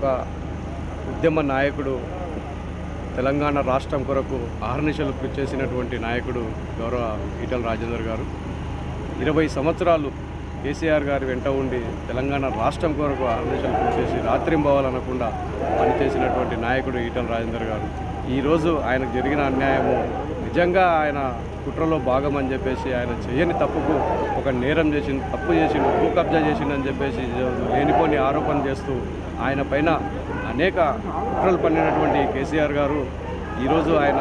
ఒక ఉద్యమ నాయకుడు తెలంగాణ రాష్ట్రం కొరకు ఆహర్నిశలు కృషి చేసినటువంటి నాయకుడు గౌరవ ఈటల రాజేందర్ గారు ఇరవై సంవత్సరాలు కేసీఆర్ గారి వెంట ఉండి తెలంగాణ రాష్ట్రం కొరకు ఆహర్నిశలు కృషి చేసి రాత్రింబవాలనకుండా పనిచేసినటువంటి నాయకుడు ఈటల రాజేందర్ గారు ఈరోజు ఆయనకు జరిగిన అన్యాయము నిజంగా ఆయన కుట్రలో భాగం అని చెప్పేసి ఆయన చేయని తప్పుకు ఒక నేరం చేసి తప్పు చేసిండు భూ కబ్జా చేసిండని చెప్పేసి లేనిపోని ఆరోపణ చేస్తూ ఆయన పైన అనేక కుట్రలు పన్నినటువంటి కేసీఆర్ గారు ఈరోజు ఆయన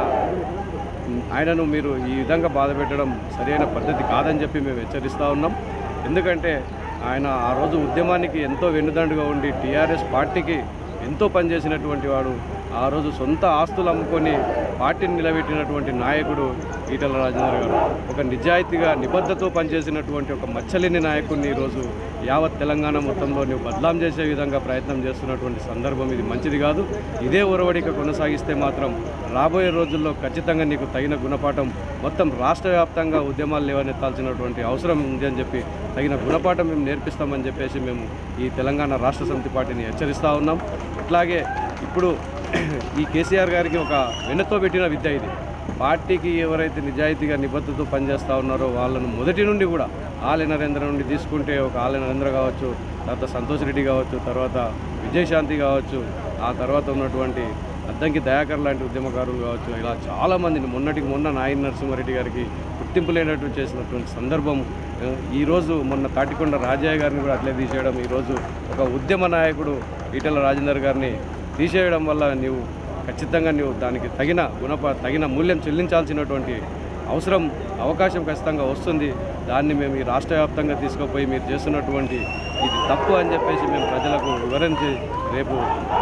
ఆయనను మీరు ఈ విధంగా బాధ పెట్టడం సరైన పద్ధతి కాదని చెప్పి మేము హెచ్చరిస్తూ ఉన్నాం ఎందుకంటే ఆయన ఆ రోజు ఉద్యమానికి ఎంతో వెన్నుదండుగా ఉండి టీఆర్ఎస్ పార్టీకి ఎంతో పనిచేసినటువంటి వాడు ఆ రోజు సొంత ఆస్తులు అమ్ముకొని పార్టీని నిలబెట్టినటువంటి నాయకుడు ఈటల రాజేందర్ గారు ఒక నిజాయితీగా నిబద్ధతో పనిచేసినటువంటి ఒక మచ్చలేని నాయకుడిని ఈరోజు యావత్ తెలంగాణ మొత్తంలో నువ్వు బదలాం చేసే విధంగా ప్రయత్నం చేస్తున్నటువంటి సందర్భం ఇది మంచిది కాదు ఇదే ఒరవడిక కొనసాగిస్తే మాత్రం రాబోయే రోజుల్లో ఖచ్చితంగా నీకు తగిన గుణపాఠం మొత్తం రాష్ట్ర వ్యాప్తంగా ఉద్యమాలు లేవనెత్తాల్సినటువంటి అవసరం ఉంది అని చెప్పి తగిన గుణపాఠం మేము నేర్పిస్తామని చెప్పేసి మేము ఈ తెలంగాణ రాష్ట్ర సమితి పార్టీని హెచ్చరిస్తూ ఉన్నాం అట్లాగే ఇప్పుడు ఈ కేసీఆర్ గారికి ఒక వెన్నతో పెట్టిన విద్య ఇది పార్టీకి ఎవరైతే నిజాయితీగా నిబద్ధతతో పనిచేస్తూ ఉన్నారో వాళ్ళను మొదటి నుండి కూడా ఆలయ నరేంద్ర నుండి తీసుకుంటే ఒక ఆలయ నరేంద్ర కావచ్చు తర్వాత సంతోష్ రెడ్డి కావచ్చు తర్వాత విజయశాంతి కావచ్చు ఆ తర్వాత ఉన్నటువంటి అద్దంకి దయాకర్ లాంటి ఉద్యమకారులు కావచ్చు ఇలా చాలామందిని మొన్నటికి మొన్న నాయన నరసింహారెడ్డి గారికి గుర్తింపు లేనట్టు చేసినటువంటి సందర్భం ఆ, ఈరోజు మొన్న తాటికొండ రాజయ్య గారిని కూడా అట్లే తీసేయడం ఈరోజు ఒక ఉద్యమ నాయకుడు ఈటల రాజేందర్ గారిని తీసేయడం వల్ల నీవు ఖచ్చితంగా నీవు దానికి తగిన గుణప తగిన మూల్యం చెల్లించాల్సినటువంటి అవసరం అవకాశం ఖచ్చితంగా వస్తుంది దాన్ని మేము ఈ రాష్ట్ర వ్యాప్తంగా తీసుకుపోయి మీరు చేస్తున్నటువంటి ఇది తప్పు అని చెప్పేసి మేము ప్రజలకు వివరించి రేపు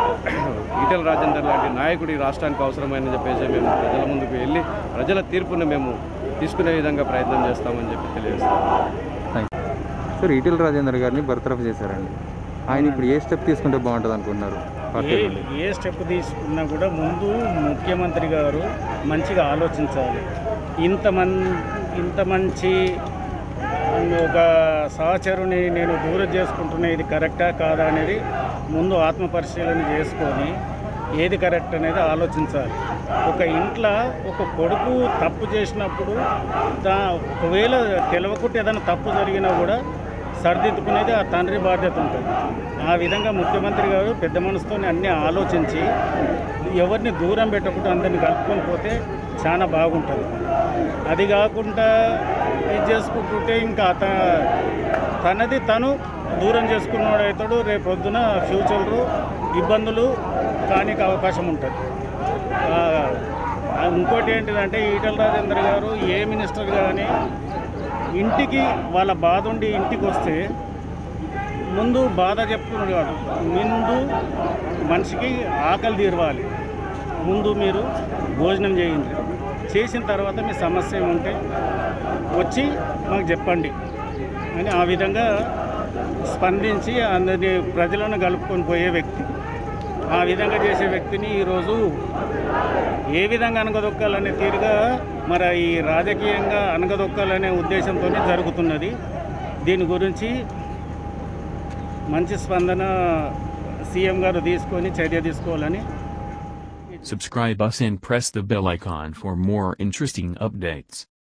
ఈటల రాజేందర్ లాంటి నాయకుడు ఈ రాష్ట్రానికి అవసరమైనని చెప్పేసి మేము ప్రజల ముందుకు వెళ్ళి ప్రజల తీర్పును మేము తీసుకునే విధంగా ప్రయత్నం చేస్తామని చెప్పి తెలియజేస్తాం థ్యాంక్ సార్ ఈటెల రాజేందర్ గారిని బర్తరఫ్ చేశారండి ఆయన ఇప్పుడు ఏ స్టెప్ తీసుకుంటే బాగుంటుంది అనుకుంటున్నారు పార్టీ ఏ నుండి ఏ స్టెప్ తీసుకున్నా కూడా ముందు ముఖ్యమంత్రి గారు మంచిగా ఆలోచించాలి ఇంత మన్ ఇంత మంచి ఒక సహచరుని నేను దూరం చేసుకుంటున్నా ఇది కరెక్టా కాదా అనేది ముందు ఆత్మ పరిశీలన చేసుకొని ఏది కరెక్ట్ అనేది ఆలోచించాలి ఒక ఇంట్లో ఒక కొడుకు తప్పు చేసినప్పుడు దా ఒకవేళ తెలవకుంటే ఏదైనా తప్పు జరిగినా కూడా సరిదిద్దుకునేది ఆ తండ్రి బాధ్యత ఉంటుంది ఆ విధంగా ముఖ్యమంత్రి గారు పెద్ద మనసుతో అన్నీ ఆలోచించి ఎవరిని దూరం పెట్టకుండా అందరిని కలుపుకొని పోతే చాలా బాగుంటుంది అది కాకుండా ఇది చేసుకుంటుంటే ఇంకా అత తనది తను దూరం చేసుకున్నాడు అవుతాడు రేపు పొద్దున ఫ్యూచర్లో ఇబ్బందులు కానికి అవకాశం ఉంటుంది ఆ, ఆ, ఇంకోటి ఏంటిదంటే ఈటల రాజేందర్ గారు ఏ మినిస్టర్ కానీ ఇంటికి వాళ్ళ బాధ ఉండి ఇంటికి వస్తే ముందు బాధ చెప్తున్నాడు కాదు ముందు మనిషికి ఆకలి తీరవాలి ముందు మీరు భోజనం చేయండి చేసిన తర్వాత మీ సమస్య ఉంటే వచ్చి మాకు చెప్పండి అని ఆ విధంగా స్పందించి అందరినీ ప్రజలను కలుపుకొని పోయే వ్యక్తి ఆ విధంగా చేసే వ్యక్తిని ఈరోజు ఏ విధంగా అనగదొక్కాలనే తీరుగా మరి ఈ రాజకీయంగా అనగదొక్కాలనే ఉద్దేశంతో జరుగుతున్నది దీని గురించి మంచి స్పందన సీఎం గారు తీసుకొని చర్య తీసుకోవాలని Subscribe us and press the bell icon for more interesting updates.